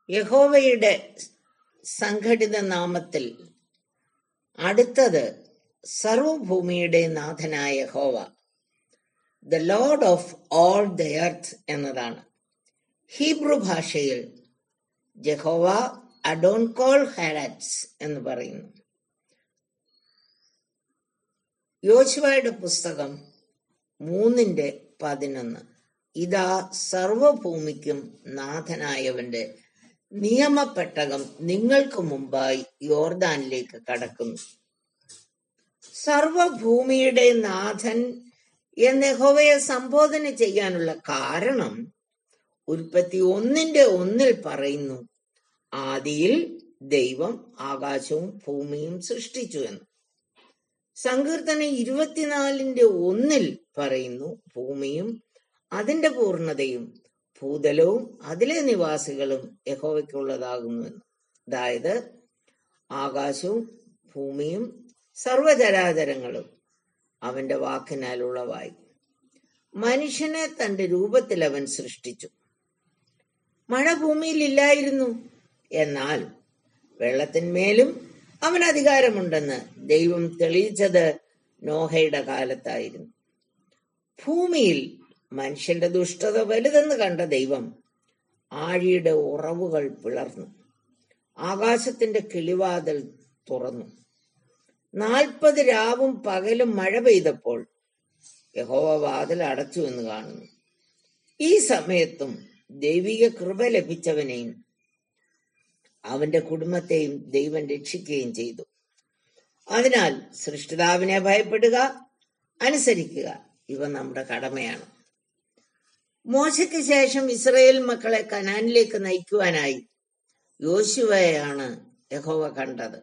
യഹോവയുടെ സംഘടിത നാമത്തിൽ അടുത്തത് സർവഭൂമിയുടെ നാഥനായ യഹോവ the lord of all the earth എന്നതാണ് ഹീബ്രു ഭാഷയിൽ ജഹോവ അഡോൺകോൾ ഹാരാറ്റ്സ് എന്ന് പറയുന്നു യോശുവയുടെ പുസ്തകം മൂന്നിന്റെ പതിനൊന്ന് ഇതാ സർവഭൂമിക്കും നാഥനായവന്റെ നിയമപ്പെട്ടകം നിങ്ങൾക്ക് മുമ്പായി യോർദാനിലേക്ക് കടക്കുന്നു സർവഭൂമിയുടെ നാഥൻ എന്ന് യഹോവയെ സംബോധന ചെയ്യാനുള്ള കാരണം ഉൽപ്പത്തി ഒന്നിന്റെ ഒന്നിൽ പറയുന്നു ആദിയിൽ ദൈവം ആകാശവും ഭൂമിയും സൃഷ്ടിച്ചു എന്ന് സങ്കീർത്തനം ഇരുപത്തിനാലിന്റെ ഒന്നിൽ പറയുന്നു ഭൂമിയും അതിന്റെ പൂർണ്ണതയും ഭൂതലവും അതിലെ നിവാസികളും യഹോവയ്ക്കുള്ളതാകുന്നുവെന്ന് അതായത് ആകാശവും ഭൂമിയും സർവചരാചരങ്ങളും അവന്റെ വാക്കിനാൽ ഉളവായി മനുഷ്യനെ തന്റെ രൂപത്തിൽ അവൻ സൃഷ്ടിച്ചു മഴ ഭൂമിയിൽ ഇല്ലായിരുന്നു എന്നാൽ വെള്ളത്തിന്മേലും അവൻ അധികാരമുണ്ടെന്ന് ദൈവം തെളിയിച്ചത് നോഹയുടെ കാലത്തായിരുന്നു ഭൂമിയിൽ മനുഷ്യന്റെ ദുഷ്ടത വലുതെന്ന് കണ്ട ദൈവം ആഴിയുടെ ഉറവുകൾ പിളർന്നു ആകാശത്തിന്റെ കിളിവാതിൽ തുറന്നു നാൽപ്പത് രാവും പകലും മഴ പെയ്തപ്പോൾ യഹോവ വാതിൽ അടച്ചു എന്ന് കാണുന്നു ഈ സമയത്തും ദൈവിക കൃപ ലഭിച്ചവനെയും അവന്റെ കുടുംബത്തെയും ദൈവം രക്ഷിക്കുകയും ചെയ്തു അതിനാൽ സൃഷ്ടിതാവിനെ ഭയപ്പെടുക അനുസരിക്കുക ഇവ നമ്മുടെ കടമയാണ് മോശയ്ക്ക് ശേഷം ഇസ്രയേൽ മക്കളെ കനാനിലേക്ക് നയിക്കുവാനായി യോശുവയാണ് യഹോവ കണ്ടത്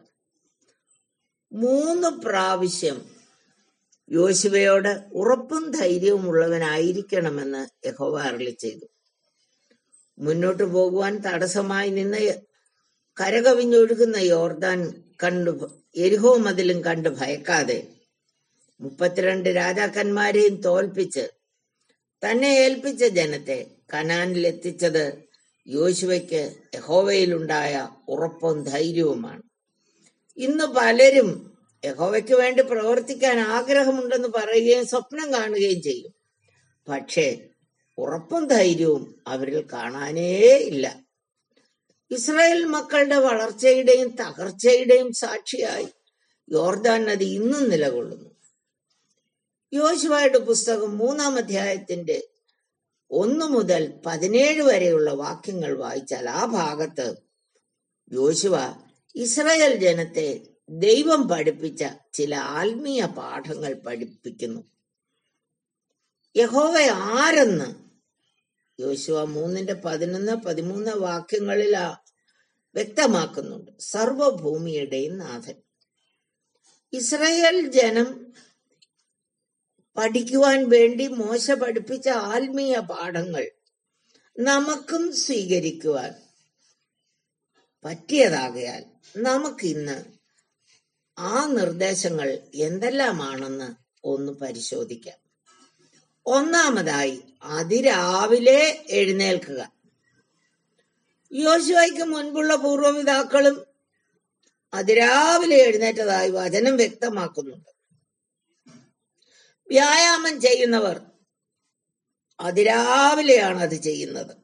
മൂന്ന് പ്രാവശ്യം യോശുവയോട് ഉറപ്പും ധൈര്യവും ഉള്ളവനായിരിക്കണമെന്ന് യഹോവ അരളി ചെയ്തു മുന്നോട്ടു പോകുവാൻ തടസ്സമായി നിന്ന് കരകവിഞ്ഞൊഴുകുന്ന യോർദാൻ കണ്ടു എരിഹോ മതിലും കണ്ട് ഭയക്കാതെ മുപ്പത്തിരണ്ട് രാജാക്കന്മാരെയും തോൽപ്പിച്ച് തന്നെ ഏൽപ്പിച്ച ജനത്തെ കനാനിൽ എത്തിച്ചത് യോശുവയ്ക്ക് യഹോവയിലുണ്ടായ ഉറപ്പും ധൈര്യവുമാണ് ഇന്ന് പലരും യഹോവയ്ക്ക് വേണ്ടി പ്രവർത്തിക്കാൻ ആഗ്രഹമുണ്ടെന്ന് പറയുകയും സ്വപ്നം കാണുകയും ചെയ്യും പക്ഷേ ഉറപ്പും ധൈര്യവും അവരിൽ കാണാനേ ഇല്ല ഇസ്രായേൽ മക്കളുടെ വളർച്ചയുടെയും തകർച്ചയുടെയും സാക്ഷിയായി യോർദാൻ നദി ഇന്നും നിലകൊള്ളുന്നു യോശുവയുടെ പുസ്തകം മൂന്നാം അധ്യായത്തിന്റെ ഒന്ന് മുതൽ പതിനേഴ് വരെയുള്ള വാക്യങ്ങൾ വായിച്ചാൽ ആ ഭാഗത്ത് യോശുവ ഇസ്രായേൽ ജനത്തെ ദൈവം പഠിപ്പിച്ച ചില ആത്മീയ പാഠങ്ങൾ പഠിപ്പിക്കുന്നു യഹോവ ആരെന്ന് യോശുവ മൂന്നിന്റെ പതിനൊന്ന് പതിമൂന്ന് വാക്യങ്ങളിൽ വ്യക്തമാക്കുന്നുണ്ട് സർവഭൂമിയുടെയും നാഥൻ ഇസ്രായേൽ ജനം പഠിക്കുവാൻ വേണ്ടി മോശ പഠിപ്പിച്ച ആത്മീയ പാഠങ്ങൾ നമുക്കും സ്വീകരിക്കുവാൻ പറ്റിയതാകയാൽ നമുക്കിന്ന് ആ നിർദ്ദേശങ്ങൾ എന്തെല്ലാമാണെന്ന് ഒന്ന് പരിശോധിക്കാം ഒന്നാമതായി അതിരാവിലെ എഴുന്നേൽക്കുക യോശുവയ്ക്ക് മുൻപുള്ള പൂർവ്വപിതാക്കളും അതിരാവിലെ എഴുന്നേറ്റതായി വചനം വ്യക്തമാക്കുന്നുണ്ട് വ്യായാമം ചെയ്യുന്നവർ അതിരാവിലെയാണ് അത് ചെയ്യുന്നത്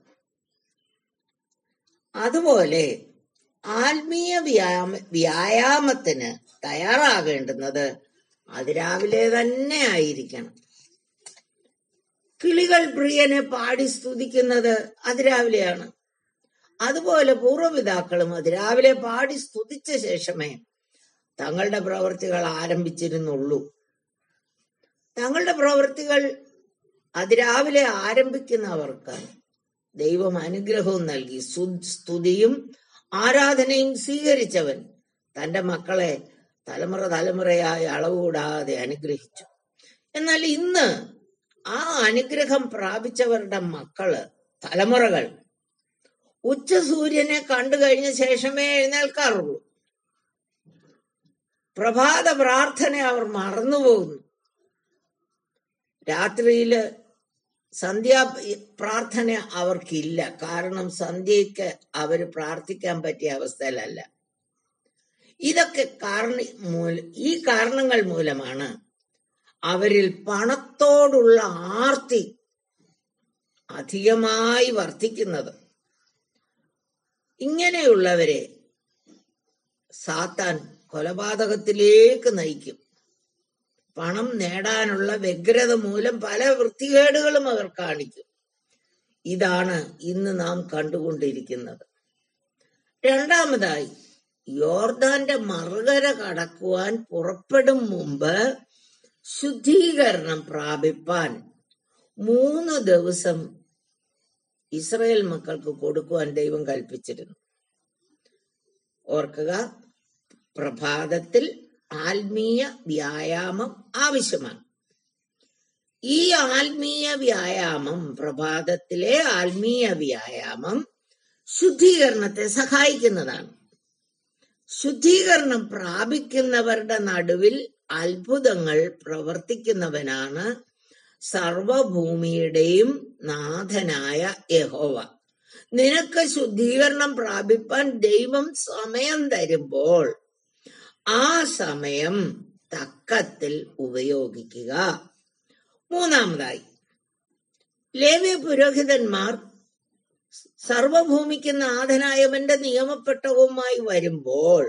അതുപോലെ ആത്മീയ വ്യായാമ വ്യായാമത്തിന് തയ്യാറാകേണ്ടുന്നത് അതിരാവിലെ തന്നെ ആയിരിക്കണം കിളികൾ പ്രിയനെ പാടി സ്തുതിക്കുന്നത് അതിരാവിലെയാണ് അതുപോലെ പൂർവ്വപിതാക്കളും അതിരാവിലെ പാടി സ്തുതിച്ച ശേഷമേ തങ്ങളുടെ പ്രവൃത്തികൾ ആരംഭിച്ചിരുന്നുള്ളൂ തങ്ങളുടെ പ്രവൃത്തികൾ അതിരാവിലെ ആരംഭിക്കുന്നവർക്ക് ദൈവം അനുഗ്രഹവും നൽകി സ്തുതിയും ആരാധനയും സ്വീകരിച്ചവൻ തന്റെ മക്കളെ തലമുറ തലമുറയായി അളവുകൂടാതെ അനുഗ്രഹിച്ചു എന്നാൽ ഇന്ന് ആ അനുഗ്രഹം പ്രാപിച്ചവരുടെ മക്കള് തലമുറകൾ ഉച്ച സൂര്യനെ കണ്ടു കഴിഞ്ഞ ശേഷമേ എഴുന്നേൽക്കാറുള്ളൂ പ്രഭാത പ്രാർത്ഥന അവർ മറന്നുപോകുന്നു രാത്രിയില് സന്ധ്യാ പ്രാർത്ഥന അവർക്കില്ല കാരണം സന്ധ്യയ്ക്ക് അവർ പ്രാർത്ഥിക്കാൻ പറ്റിയ അവസ്ഥയിലല്ല ഇതൊക്കെ കാരണ മൂല ഈ കാരണങ്ങൾ മൂലമാണ് അവരിൽ പണത്തോടുള്ള ആർത്തി അധികമായി വർദ്ധിക്കുന്നത് ഇങ്ങനെയുള്ളവരെ സാത്താൻ കൊലപാതകത്തിലേക്ക് നയിക്കും പണം നേടാനുള്ള വ്യഗ്രത മൂലം പല വൃത്തികേടുകളും അവർ കാണിക്കും ഇതാണ് ഇന്ന് നാം കണ്ടുകൊണ്ടിരിക്കുന്നത് രണ്ടാമതായി യോർദാന്റെ മറുകര കടക്കുവാൻ പുറപ്പെടും മുമ്പ് ശുദ്ധീകരണം പ്രാപിപ്പാൻ മൂന്ന് ദിവസം ഇസ്രയേൽ മക്കൾക്ക് കൊടുക്കുവാൻ ദൈവം കൽപ്പിച്ചിരുന്നു ഓർക്കുക പ്രഭാതത്തിൽ ആത്മീയ വ്യായാമം ആവശ്യമാണ് ഈ ആത്മീയ വ്യായാമം പ്രഭാതത്തിലെ ആത്മീയ വ്യായാമം ശുദ്ധീകരണത്തെ സഹായിക്കുന്നതാണ് ശുദ്ധീകരണം പ്രാപിക്കുന്നവരുടെ നടുവിൽ അത്ഭുതങ്ങൾ പ്രവർത്തിക്കുന്നവനാണ് സർവഭൂമിയുടെയും നാഥനായ യഹോവ നിനക്ക് ശുദ്ധീകരണം പ്രാപിപ്പാൻ ദൈവം സമയം തരുമ്പോൾ ആ സമയം തക്കത്തിൽ ഉപയോഗിക്കുക മൂന്നാമതായി ലേവ്യ പുരോഹിതന്മാർ സർവഭൂമിക്ക് നാഥനായവന്റെ നിയമപ്പെട്ടവുമായി വരുമ്പോൾ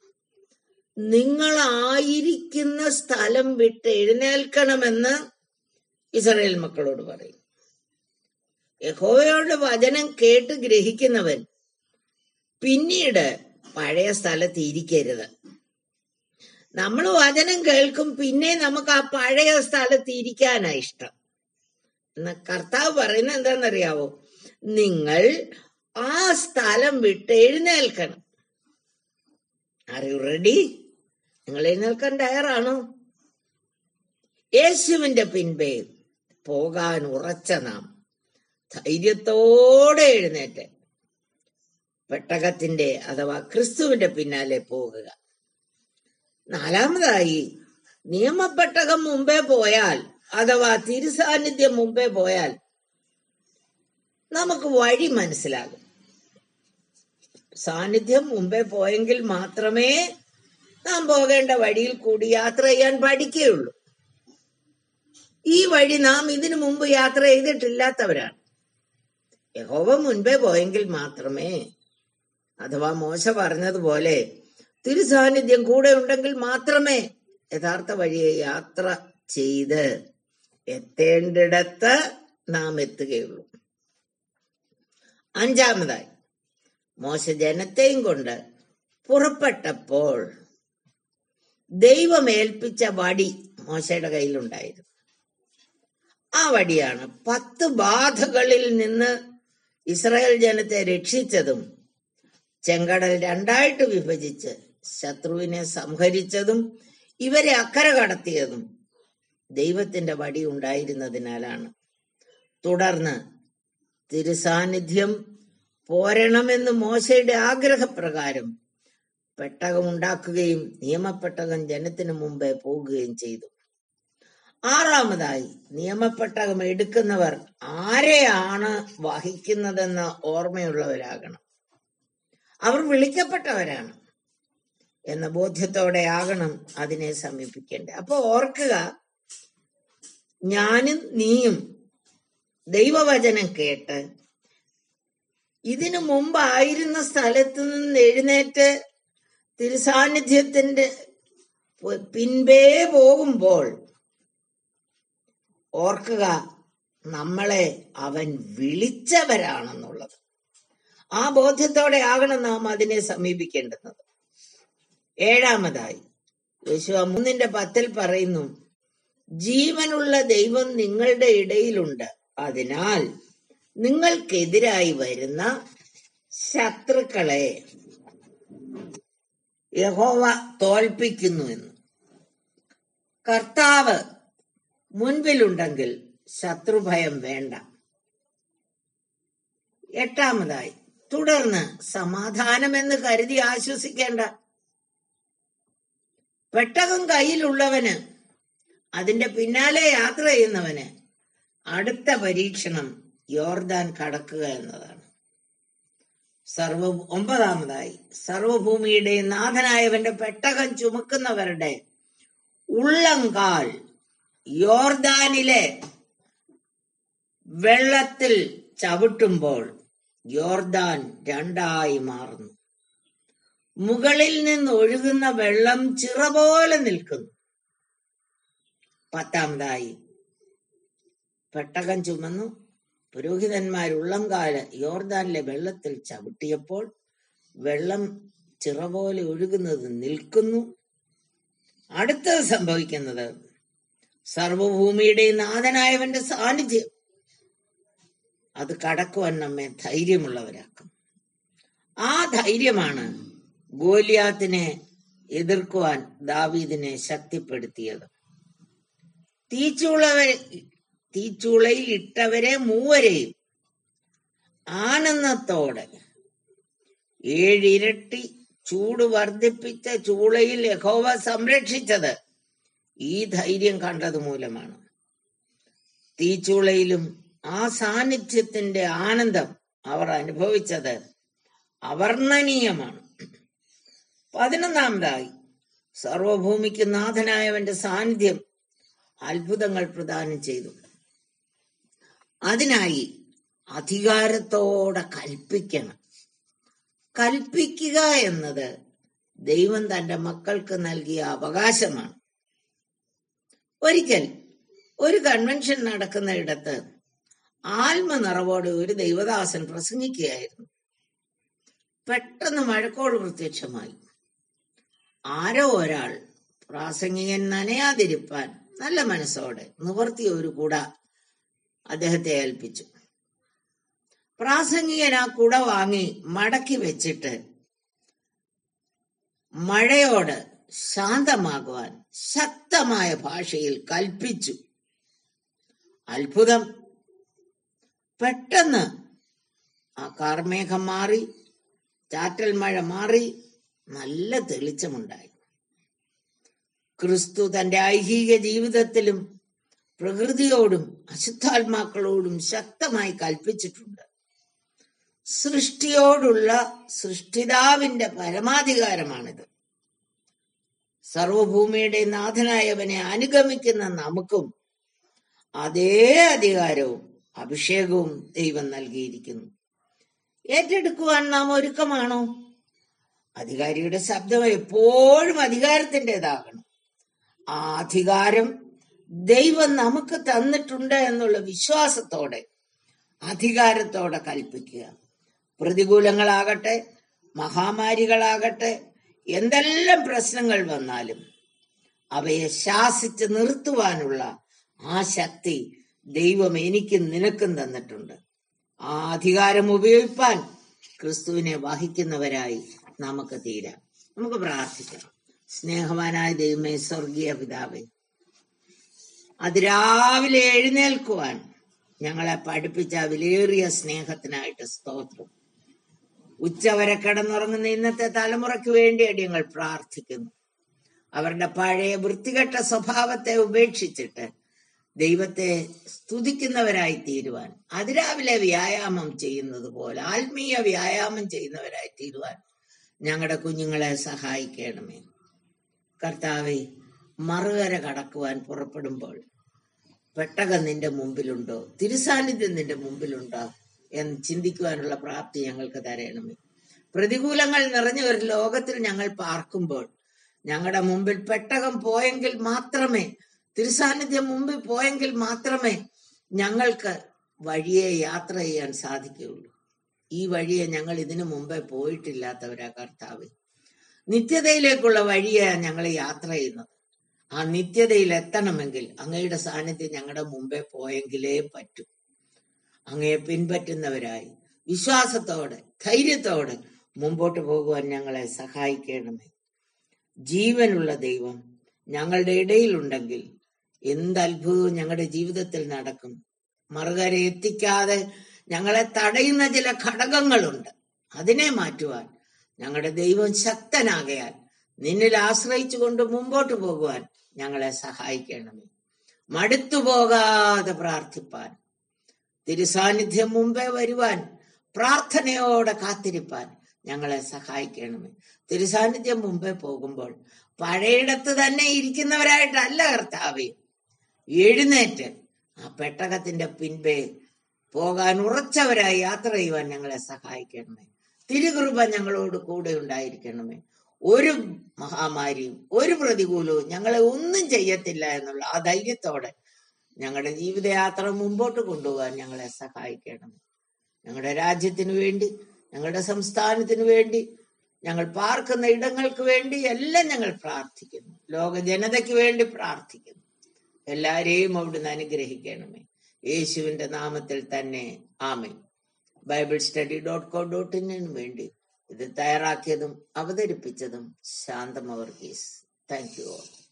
നിങ്ങളായിരിക്കുന്ന സ്ഥലം വിട്ട് എഴുന്നേൽക്കണമെന്ന് ഇസ്രായേൽ മക്കളോട് പറയും യഹോവയുടെ വചനം കേട്ട് ഗ്രഹിക്കുന്നവൻ പിന്നീട് പഴയ സ്ഥലത്ത് ഇരിക്കരുത് നമ്മൾ വചനം കേൾക്കും പിന്നെ നമുക്ക് ആ പഴയ സ്ഥലത്ത് ഇരിക്കാനാ ഇഷ്ടം എന്ന കർത്താവ് പറയുന്നത് എന്താണെന്നറിയാവോ നിങ്ങൾ ആ സ്ഥലം വിട്ട് എഴുന്നേൽക്കണം ആർ യു റെഡി നിങ്ങൾ എഴുന്നേൽക്കാൻ തയ്യാറാണോ യേശുവിന്റെ പിൻപേ പോകാൻ ഉറച്ച നാം ധൈര്യത്തോടെ എഴുന്നേറ്റ് പെട്ടകത്തിന്റെ അഥവാ ക്രിസ്തുവിന്റെ പിന്നാലെ പോകുക നാലാമതായി നിയമപ്പെട്ടകം മുമ്പേ പോയാൽ അഥവാ തിരുസാന്നിധ്യം മുമ്പേ പോയാൽ നമുക്ക് വഴി മനസ്സിലാകും സാന്നിധ്യം മുമ്പേ പോയെങ്കിൽ മാത്രമേ നാം പോകേണ്ട വഴിയിൽ കൂടി യാത്ര ചെയ്യാൻ പഠിക്കുകയുള്ളൂ ഈ വഴി നാം ഇതിനു മുമ്പ് യാത്ര ചെയ്തിട്ടില്ലാത്തവരാണ് യഹോവ മുൻപേ പോയെങ്കിൽ മാത്രമേ അഥവാ മോശ പറഞ്ഞതുപോലെ തിരുസാന്നിധ്യം കൂടെ ഉണ്ടെങ്കിൽ മാത്രമേ യഥാർത്ഥ വഴിയെ യാത്ര ചെയ്ത് എത്തേണ്ടിടത്ത് നാം എത്തുകയുള്ളൂ അഞ്ചാമതായി മോശ ജനത്തെയും കൊണ്ട് പുറപ്പെട്ടപ്പോൾ ദൈവം ഏൽപ്പിച്ച വടി മോശയുടെ കയ്യിലുണ്ടായിരുന്നു ആ വടിയാണ് പത്ത് ബാധകളിൽ നിന്ന് ഇസ്രായേൽ ജനത്തെ രക്ഷിച്ചതും ചെങ്കടൽ രണ്ടായിട്ട് വിഭജിച്ച് ശത്രുവിനെ സംഹരിച്ചതും ഇവരെ അക്കരെ കടത്തിയതും ദൈവത്തിന്റെ വടി ഉണ്ടായിരുന്നതിനാലാണ് തുടർന്ന് തിരുസാന്നിധ്യം പോരണമെന്ന് മോശയുടെ ആഗ്രഹപ്രകാരം പെട്ടകം ഉണ്ടാക്കുകയും നിയമപ്പെട്ടകം ജനത്തിനു മുമ്പേ പോകുകയും ചെയ്തു ആറാമതായി നിയമപ്പെട്ടകം എടുക്കുന്നവർ ആരെയാണ് വഹിക്കുന്നതെന്ന ഓർമ്മയുള്ളവരാകണം അവർ വിളിക്കപ്പെട്ടവരാണ് എന്ന ബോധ്യത്തോടെ ആകണം അതിനെ സമീപിക്കേണ്ടത് അപ്പൊ ഓർക്കുക ഞാനും നീയും ദൈവവചനം കേട്ട് ഇതിനു മുമ്പായിരുന്ന സ്ഥലത്ത് നിന്ന് എഴുന്നേറ്റ് തിരുസാന്നിധ്യത്തിന്റെ പിൻപേ പോകുമ്പോൾ ഓർക്കുക നമ്മളെ അവൻ വിളിച്ചവരാണെന്നുള്ളത് ആ ബോധ്യത്തോടെ ആകണം നാം അതിനെ സമീപിക്കേണ്ടുന്നത് ഏഴാമതായി യേശു മൂന്നിന്റെ പത്തിൽ പറയുന്നു ജീവനുള്ള ദൈവം നിങ്ങളുടെ ഇടയിലുണ്ട് അതിനാൽ നിങ്ങൾക്കെതിരായി വരുന്ന ശത്രുക്കളെ യഹോവ തോൽപ്പിക്കുന്നു എന്ന് കർത്താവ് മുൻപിലുണ്ടെങ്കിൽ ശത്രുഭയം വേണ്ട എട്ടാമതായി തുടർന്ന് സമാധാനമെന്ന് കരുതി ആശ്വസിക്കേണ്ട പെട്ടകം കയ്യിലുള്ളവന് അതിന്റെ പിന്നാലെ യാത്ര ചെയ്യുന്നവന് അടുത്ത പരീക്ഷണം യോർദാൻ കടക്കുക എന്നതാണ് സർവ ഒമ്പതാമതായി സർവഭൂമിയുടെ നാഥനായവന്റെ പെട്ടകം ചുമക്കുന്നവരുടെ ഉള്ളങ്കാൽ യോർദാനിലെ വെള്ളത്തിൽ ചവിട്ടുമ്പോൾ യോർദാൻ രണ്ടായി മാറുന്നു മുകളിൽ നിന്ന് ഒഴുകുന്ന വെള്ളം ചിറ പോലെ നിൽക്കുന്നു പത്താമതായി പെട്ടകം ചുമന്നു പുരോഹിതന്മാർ ഉള്ളംകാല് യോർദാനിലെ വെള്ളത്തിൽ ചവിട്ടിയപ്പോൾ വെള്ളം ചിറ പോലെ ഒഴുകുന്നത് നിൽക്കുന്നു അടുത്തത് സംഭവിക്കുന്നത് സർവഭൂമിയുടെ നാഥനായവന്റെ സാന്നിധ്യം അത് കടക്കുവാൻ നമ്മെ ധൈര്യമുള്ളവരാക്കും ആ ധൈര്യമാണ് ഗോലിയാത്തിനെ എതിർക്കുവാൻ ദാവീദിനെ ശക്തിപ്പെടുത്തിയത് തീച്ചൂളവരെ തീച്ചൂളയിൽ ഇട്ടവരെ മൂവരെയും ആനന്ദത്തോടെ ഏഴിരട്ടി ചൂട് വർദ്ധിപ്പിച്ച ചൂളയിൽ യഹോവ സംരക്ഷിച്ചത് ഈ ധൈര്യം കണ്ടത് മൂലമാണ് തീച്ചൂളയിലും ആ സാന്നിധ്യത്തിന്റെ ആനന്ദം അവർ അനുഭവിച്ചത് അവർണ്ണനീയമാണ് പതിനൊന്നാമതായി സർവഭൂമിക്ക് നാഥനായവന്റെ സാന്നിധ്യം അത്ഭുതങ്ങൾ പ്രദാനം ചെയ്തു അതിനായി അധികാരത്തോടെ കൽപ്പിക്കണം കൽപ്പിക്കുക എന്നത് ദൈവം തന്റെ മക്കൾക്ക് നൽകിയ അവകാശമാണ് ഒരിക്കൽ ഒരു കൺവെൻഷൻ നടക്കുന്നിടത്ത് ആത്മനിറവോടെ ഒരു ദൈവദാസൻ പ്രസംഗിക്കുകയായിരുന്നു പെട്ടെന്ന് മഴക്കോട് പ്രത്യക്ഷമായി ആരോ ഒരാൾ പ്രാസംഗികൻ നനയാതിരിപ്പാൻ നല്ല മനസ്സോടെ നിവർത്തിയ ഒരു കുട അദ്ദേഹത്തെ ഏൽപ്പിച്ചു പ്രാസംഗികൻ ആ കുട വാങ്ങി മടക്കി വെച്ചിട്ട് മഴയോട് ശാന്തമാകുവാൻ ശക്തമായ ഭാഷയിൽ കൽപ്പിച്ചു അത്ഭുതം പെട്ടെന്ന് ആ കാർമേഘം മാറി ചാറ്റൽ മഴ മാറി നല്ല തെളിച്ചമുണ്ടായി ക്രിസ്തു തന്റെ ഐഹിക ജീവിതത്തിലും പ്രകൃതിയോടും അശുദ്ധാത്മാക്കളോടും ശക്തമായി കൽപ്പിച്ചിട്ടുണ്ട് സൃഷ്ടിയോടുള്ള സൃഷ്ടിതാവിന്റെ പരമാധികാരമാണിത് സർവഭൂമിയുടെ നാഥനായവനെ അനുഗമിക്കുന്ന നമുക്കും അതേ അധികാരവും അഭിഷേകവും ദൈവം നൽകിയിരിക്കുന്നു ഏറ്റെടുക്കുവാൻ നാം ഒരുക്കമാണോ അധികാരിയുടെ ശബ്ദം എപ്പോഴും അധികാരത്തിൻ്റെതാകണം ആ അധികാരം ദൈവം നമുക്ക് തന്നിട്ടുണ്ട് എന്നുള്ള വിശ്വാസത്തോടെ അധികാരത്തോടെ കൽപ്പിക്കുക പ്രതികൂലങ്ങളാകട്ടെ മഹാമാരികളാകട്ടെ എന്തെല്ലാം പ്രശ്നങ്ങൾ വന്നാലും അവയെ ശാസിച്ച് നിർത്തുവാനുള്ള ആ ശക്തി ദൈവം എനിക്കും നിനക്കും തന്നിട്ടുണ്ട് ആ അധികാരം ഉപയോഗിപ്പാൻ ക്രിസ്തുവിനെ വഹിക്കുന്നവരായി നമുക്ക് തീരാം നമുക്ക് പ്രാർത്ഥിക്കാം സ്നേഹവാനായ ദൈവമേ സ്വർഗീയ പിതാവേ അതിരാവിലെ എഴുന്നേൽക്കുവാൻ ഞങ്ങളെ പഠിപ്പിച്ച വിലയേറിയ സ്നേഹത്തിനായിട്ട് സ്തോത്രം ഉച്ചവരെ കിടന്നുറങ്ങുന്ന ഇന്നത്തെ തലമുറയ്ക്ക് വേണ്ടി ഞങ്ങൾ പ്രാർത്ഥിക്കുന്നു അവരുടെ പഴയ വൃത്തികെട്ട സ്വഭാവത്തെ ഉപേക്ഷിച്ചിട്ട് ദൈവത്തെ സ്തുതിക്കുന്നവരായി തീരുവാൻ അതിരാവിലെ വ്യായാമം ചെയ്യുന്നത് പോലെ ആത്മീയ വ്യായാമം ചെയ്യുന്നവരായി തീരുവാൻ ഞങ്ങളുടെ കുഞ്ഞുങ്ങളെ സഹായിക്കണമേ കർത്താവെ മറുകര കടക്കുവാൻ പുറപ്പെടുമ്പോൾ പെട്ടകം നിന്റെ മുമ്പിലുണ്ടോ തിരുസാന്നിധ്യം നിന്റെ മുമ്പിലുണ്ടോ എന്ന് ചിന്തിക്കുവാനുള്ള പ്രാപ്തി ഞങ്ങൾക്ക് തരണമേ പ്രതികൂലങ്ങൾ നിറഞ്ഞ ഒരു ലോകത്തിൽ ഞങ്ങൾ പാർക്കുമ്പോൾ ഞങ്ങളുടെ മുമ്പിൽ പെട്ടകം പോയെങ്കിൽ മാത്രമേ തിരുസാന്നിധ്യം മുമ്പിൽ പോയെങ്കിൽ മാത്രമേ ഞങ്ങൾക്ക് വഴിയെ യാത്ര ചെയ്യാൻ സാധിക്കുകയുള്ളൂ ഈ വഴിയെ ഞങ്ങൾ ഇതിനു മുമ്പേ പോയിട്ടില്ലാത്തവരാ കർത്താവ് നിത്യതയിലേക്കുള്ള വഴിയാണ് ഞങ്ങൾ യാത്ര ചെയ്യുന്നത് ആ നിത്യതയിൽ എത്തണമെങ്കിൽ അങ്ങയുടെ സാന്നിധ്യം ഞങ്ങളുടെ മുമ്പേ പോയെങ്കിലേ പറ്റൂ അങ്ങയെ പിൻപറ്റുന്നവരായി വിശ്വാസത്തോടെ ധൈര്യത്തോടെ മുമ്പോട്ട് പോകുവാൻ ഞങ്ങളെ സഹായിക്കണമേ ജീവനുള്ള ദൈവം ഞങ്ങളുടെ ഇടയിലുണ്ടെങ്കിൽ എന്ത് അത്ഭുതവും ഞങ്ങളുടെ ജീവിതത്തിൽ നടക്കും മറുകരെ എത്തിക്കാതെ ഞങ്ങളെ തടയുന്ന ചില ഘടകങ്ങളുണ്ട് അതിനെ മാറ്റുവാൻ ഞങ്ങളുടെ ദൈവം ശക്തനാകയാൽ നിന്നിൽ ആശ്രയിച്ചുകൊണ്ട് മുമ്പോട്ട് പോകുവാൻ ഞങ്ങളെ സഹായിക്കണമേ മടുത്തു പോകാതെ പ്രാർത്ഥിപ്പാൻ തിരുസാന്നിധ്യം മുമ്പേ വരുവാൻ പ്രാർത്ഥനയോടെ കാത്തിരിപ്പാൻ ഞങ്ങളെ സഹായിക്കണമേ തിരുസാന്നിധ്യം മുമ്പേ പോകുമ്പോൾ പഴയിടത്ത് തന്നെ ഇരിക്കുന്നവരായിട്ടല്ല കർത്താവേ എഴുന്നേറ്റ് ആ പെട്ടകത്തിന്റെ പിൻപേ പോകാൻ ഉറച്ചവരായി യാത്ര ചെയ്യുവാൻ ഞങ്ങളെ സഹായിക്കണമേ തിരുകൃപ ഞങ്ങളോട് കൂടെ ഉണ്ടായിരിക്കണമേ ഒരു മഹാമാരിയും ഒരു പ്രതികൂലവും ഞങ്ങളെ ഒന്നും ചെയ്യത്തില്ല എന്നുള്ള ആ ധൈര്യത്തോടെ ഞങ്ങളുടെ ജീവിതയാത്ര മുമ്പോട്ട് കൊണ്ടുപോകാൻ ഞങ്ങളെ സഹായിക്കണമേ ഞങ്ങളുടെ രാജ്യത്തിന് വേണ്ടി ഞങ്ങളുടെ സംസ്ഥാനത്തിന് വേണ്ടി ഞങ്ങൾ പാർക്കുന്ന ഇടങ്ങൾക്ക് വേണ്ടി എല്ലാം ഞങ്ങൾ പ്രാർത്ഥിക്കുന്നു ലോക ജനതയ്ക്ക് വേണ്ടി പ്രാർത്ഥിക്കുന്നു എല്ലാരെയും അവിടുന്ന് അനുഗ്രഹിക്കണമേ യേശുവിന്റെ നാമത്തിൽ തന്നെ ആമേ Bible study dot co dot ഇന്നിന് വേണ്ടി ഇത് തയ്യാറാക്കിയതും അവതരിപ്പിച്ചതും ശാന്തമവർഗീസ് താങ്ക് യു ഓൾ